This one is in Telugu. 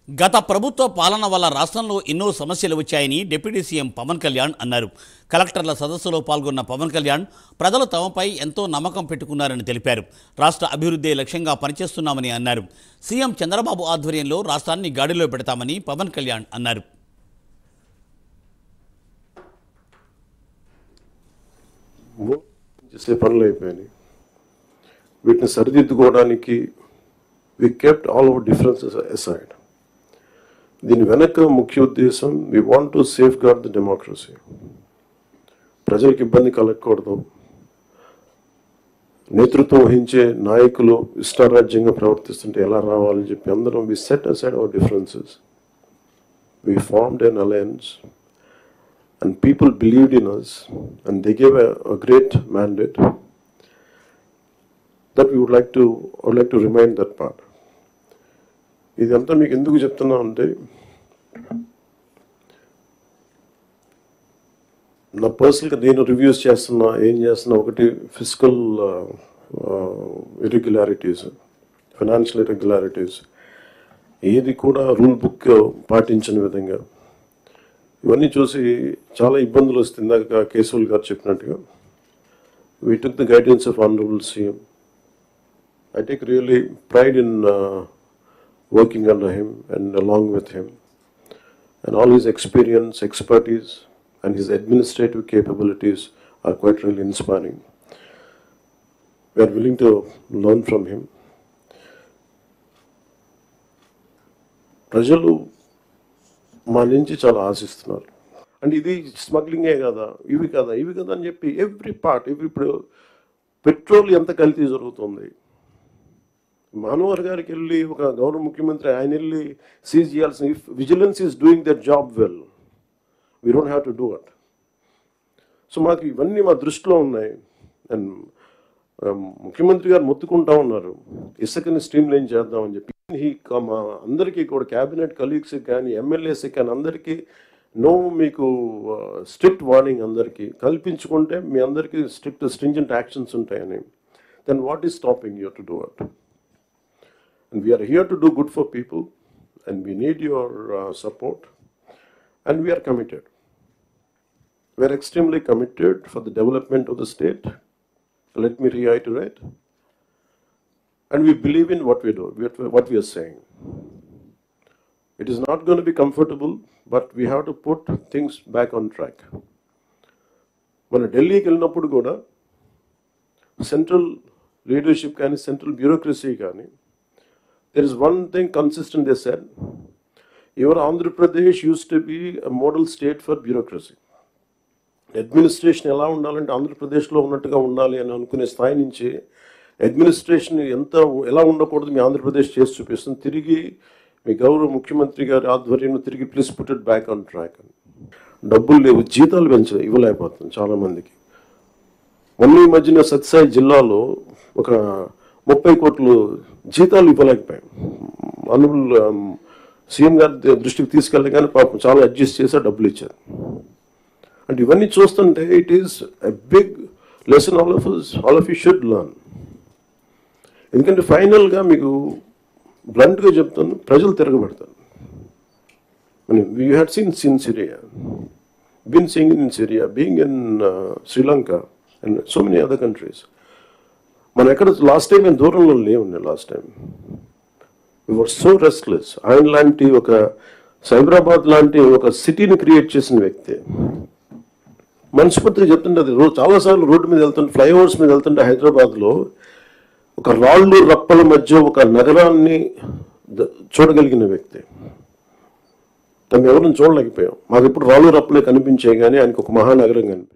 గత ప్రభుత్వ పాలన వల్ల రాష్ట్రంలో ఎన్నో సమస్యలు వచ్చాయని డిప్యూటీ సీఎం పవన్ కళ్యాణ్ అన్నారు కలెక్టర్ల సదస్సులో పాల్గొన్న పవన్ కళ్యాణ్ ప్రజలు తమపై ఎంతో నమ్మకం పెట్టుకున్నారని తెలిపారు రాష్ట్ర అభివృద్ధి లక్ష్యంగా పనిచేస్తున్నామని అన్నారు సీఎం చంద్రబాబు ఆధ్వర్యంలో రాష్ట్రాన్ని గాడిలో పెడతామని పవన్ కళ్యాణ్ అన్నారు మో- చేసే పనులు అయిపోయినాయి వీటిని సరిదిద్దుకోవడానికి we kept all our differences aside దీని వెనక ముఖ్య ఉద్దేశం we want to safeguard the democracy ప్రజలకు ఇబ్బంది కలగకూడదు నేతృత్వం వహించే నాయకులు ఇష్టారాజ్యంగా ప్రవర్తిస్తుంటే ఎలా రావాలని చెప్పి అందరం we set aside our differences we formed an alliance and people believed in us and they gave a, a great mandate that we would like to I would like to remind that part ఇదంతా మీకు ఎందుకు చెప్తున్నా అంటే నా పర్సనల్గా నేను రివ్యూస్ చేస్తున్నా ఏం చేస్తున్నా ఒకటి ఫిజికల్ ఇరెగ్యులారిటీస్ ఫైనాన్షియల్ ఇరెగ్యులారిటీస్ ఏది కూడా రూల్ బుక్ పాటించని విధంగా ఇవన్నీ చూసి చాలా ఇబ్బందులు వస్తుంది ఇందాక కేశవుల్ గారు చెప్పినట్టుగా we took the guidance of honourable CM I take really pride in working under him and along with him and all his experience expertise and his administrative capabilities are quite really inspiring we are willing to learn from him ప్రజలు మా నుంచి చాలా ఆశిస్తున్నారు అంటే ఇది స్మగ్లింగే కదా ఇవి కదా ఇవి కదా అని చెప్పి ఎవ్రీ పార్ట్ ఎవ్రీ ఇప్పుడు పెట్రోల్ ఎంత కల్తీ జరుగుతుంది మనోహర్ గారికి వెళ్ళి ఒక గౌరవ ముఖ్యమంత్రి ఆయన వెళ్ళి సీజ్ చేయాల్సిన vigilance is doing that job well we don't have to do it so మాకు ఇవన్నీ మా దృష్టిలో ఉన్నాయి అండ్ ముఖ్యమంత్రి గారు మొత్తుకుంటా ఉన్నారు ఇసుకని స్ట్రీమ్ లైన్ చేద్దామని చెప్పి ఈ క- మా అందరికీ కూడా క్యాబినెట్ కలీగ్స్ కానీ ఎమ్మెల్యేస్ కానీ అందరికీ నో మీకు స్ట్రిక్ట్ వార్నింగ్ అందరికీ కల్పించుకుంటే మీ అందరికీ స్ట్రిక్ట్ స్ట్రింజెంట్ యాక్షన్స్ ఉంటాయని then what is stopping you to do it and we are here to do good for people and we need your support and we are committed we are extremely committed for the development of the state let me reiterate. And we believe in what we do, what we- what we are saying. It is not going to be comfortable, but we have to put things back on track. మన ఢిల్లీకి వెళ్ళినప్పుడు కూడా సెంట్రల్ లీడర్షిప్ కానీ సెంట్రల్ బ్యూరోక్రసీ కానీ there is one thing consistent they said your Andhra Pradesh use to be model state for bureaucracy administration ఎలా ఉండాలంటే ఆంధ్రప్రదేశ్లో ఉన్నట్టుగా ఉండాలి అని అనుకునే స్థాయి నుంచి అడ్మినిస్ట్రేషన్ ఎంత ఎలా ఉండకూడదు మీ ఆంధ్రప్రదేశ్ చేసి చూపిస్తుంది తిరిగి మీ గౌరవ ముఖ్యమంత్రి గారి ఆధ్వర్యంలో తిరిగి please put it back on track అని డబ్బులు లేవు జీతాలు పెంచ ఇవ్వలేకపోతుంది చాలా మందికి మొన్న ఈ మధ్యన సత్సాయి జిల్లాలో ఒక ముప్పై కోట్లు జీతాలు ఇవ్వలేకపోయాం అనుబుల్ సీఎం గారి దృష్టికి తీసుకెళ్ళి కానీ పాపం చాలా అడ్జస్ట్ చేసి ఆ డబ్బులు ఇచ్చారు అంటే ఇవన్నీ చూస్తుంటే it is a big lesson all of all of you should learn ఎందుకంటే ఫైనల్గా మీకు బ్లంట్గా చెప్తాను ప్రజలు తిరగబడతారు we had seen sin Syria been seeing in Syria being in Sri Lanka and so many other countries మనం ఎక్కడ లాస్ట్ టైం మేము దూరంలో లేవుండే last time were so restless ఆయన లాంటి ఒక సైబరాబాద్ లాంటి ఒక సిటీని క్రియేట్ చేసిన వ్యక్తి మనస్ఫూర్తిగా చెప్తుంటే అది రోజు చాలాసార్లు రోడ్డు మీద వెళ్తుంటే ఫ్లైఓవర్స్ మీద వెళ్తుంటే హైదరాబాద్లో ఒక రాళ్ళు రప్పల మధ్య ఒక నగరాన్ని ద- చూడగలిగిన వ్యక్తి తను ఎవరిని చూడలేకపోయాం మాకు ఇప్పుడు రాళ్ళు రప్పలే కనిపించాయి కానీ ఆయనకు ఒక మహానగరం కనిపించింది